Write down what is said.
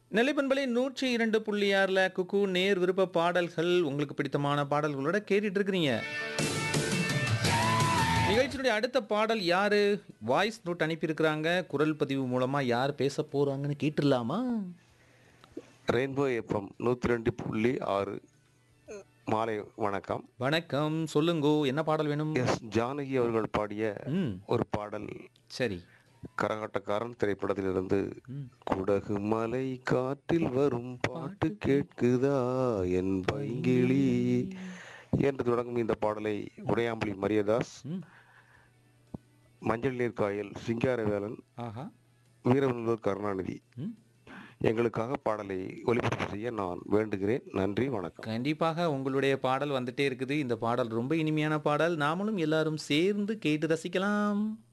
நிலைப்பண்பலை நூற்றி இரண்டு புள்ளி ஆறில் குக்கு நேர் விருப்ப பாடல்கள் உங்களுக்கு பிடித்தமான பாடல்களோட கேட்டுட்டு இருக்கிறீங்க நிகழ்ச்சியினுடைய அடுத்த பாடல் யாரு வாய்ஸ் நோட் அனுப்பியிருக்கிறாங்க குரல் பதிவு மூலமா யார் பேச போறாங்கன்னு கேட்டுடலாமா ரெயின்போ எஃப்எம் நூற்றி ரெண்டு புள்ளி ஆறு மாலை வணக்கம் வணக்கம் சொல்லுங்கோ என்ன பாடல் வேணும் எஸ் ஜானகி அவர்கள் பாடிய ம் ஒரு பாடல் சரி கரகாட்டக்காரன் திரைப்படத்திலிருந்து ம். குடகு மலை காற்றில் வரும் பாட்டு கேட்குதா என் பைங்கிளி என்று தொடங்கும் இந்த பாடலை உடையாம்புலி மரியதாஸ் ம் மஞ்சள் நீர் காயல் சிங்காரவேலன் ஆஹா வீரவனூர் கருணாநிதி ம் எங்களுக்காக பாடலை ஒளிபரப்பு செய்ய நான் வேண்டுகிறேன் நன்றி வணக்கம் கண்டிப்பாக உங்களுடைய பாடல் வந்துட்டே இருக்குது இந்த பாடல் ரொம்ப இனிமையான பாடல் நாமளும் எல்லாரும் சேர்ந்து கேட்டு ரசிக்கலாம்